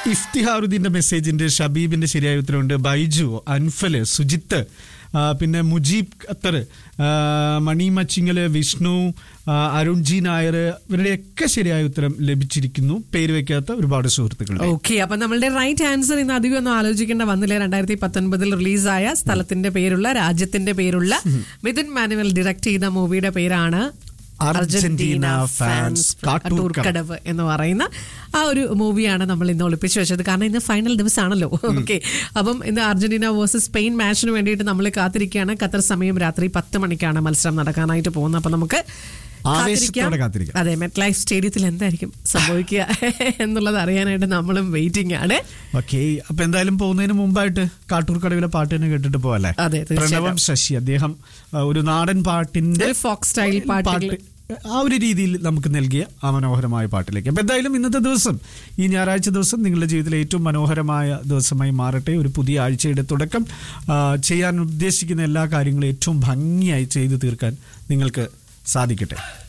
ഇഫ്തിഹാറുദ്ദീന്റെ മെസ്സേജിന്റെ ഷബീബിന്റെ ശരിയായ ഉത്തരവുണ്ട് ബൈജു അൻഫല് സുജിത്ത് ആ, പിന്നെ മുജീബ് ഖത്തർ ആ, മണി മച്ചിങ്ങല് വിഷ്ണു ആ, അരുൺ ജി നായർ ഇവരുടെയൊക്കെ ശരിയായ ഉത്തരം ലഭിച്ചിരിക്കുന്നു പേര് വെക്കാത്ത ഒരുപാട് സുഹൃത്തുക്കൾ ഓക്കെ അപ്പൊ നമ്മളുടെ റൈറ്റ് ആൻസർ ഇന്ന് അധികം ഒന്നും ആലോചിക്കേണ്ട വന്നില്ല രണ്ടായിരത്തി പത്തൊൻപതിൽ റിലീസായ സ്ഥലത്തിന്റെ പേരുള്ള രാജ്യത്തിന്റെ പേരുള്ള മിഥുൻ മാനുവൽ ഡയറക്ട് ചെയ്ത മൂവിയുടെ പേരാണ് അർജന്റീന ഫാൻസ് കാട്ടൂർക്കടവ്. കടവ് എന്ന് പറയുന്ന ആ ഒരു മൂവിയാണ് നമ്മൾ ഇന്ന് ഒളിപ്പിച്ചു വെച്ചത് കാരണം ഇന്ന് ഫൈനൽ ദിവസമാണല്ലോ ഓക്കെ അപ്പം ഇന്ന് അർജന്റീന വേഴ്സസ് സ്പെയിൻ മാച്ചിന് വേണ്ടിയിട്ട് നമ്മൾ കാത്തിരിക്കുകയാണ് ഖത്തർ സമയം രാത്രി പത്ത് മണിക്കാണ് മത്സരം നടക്കാനായിട്ട് പോകുന്നത് അപ്പൊ നമുക്ക് ആവേശത്തോടെ കാത്തിരിക്കാം. അതെ മെറ്റ് ലൈഫ് സ്റ്റേഡിയത്തിൽ എന്തായിരിക്കും സംഭവിക്കുക എന്നുള്ളത് അറിയാനായിട്ട് നമ്മളും വെയിറ്റിംഗ് ആണ് ഓക്കെ അപ്പൊ എന്തായാലും പോകുന്നതിന് മുമ്പായിട്ട് കാട്ടൂർ കടവിലെ പാട്ട് തന്നെ കേട്ടിട്ട് പോവല്ലേ അതെ, തീർച്ചയായിട്ടും. പ്രണവം ശശി അദ്ദേഹം ആ, ഒരു നാടൻ പാട്ടിന്റെ ഒരു folk style പാട്ടുകൾ. പാട്ട് ആ ഒരു രീതിയിൽ നമുക്ക് നൽകിയ ആ മനോഹരമായ പാട്ടിലേക്ക് അപ്പൊ എന്തായാലും ഇന്നത്തെ ദിവസം ഈ ഞായറാഴ്ച ദിവസം നിങ്ങളുടെ ജീവിതത്തിലെ ഏറ്റവും മനോഹരമായ ദിവസമായി മാറട്ടെ ഒരു പുതിയ ആഴ്ചയുടെ തുടക്കം ആ, ചെയ്യാൻ ഉദ്ദേശിക്കുന്ന എല്ലാ കാര്യങ്ങളും ഏറ്റവും ഭംഗിയായി ചെയ്തു തീർക്കാൻ നിങ്ങൾക്ക് സാധിക്കട്ടെ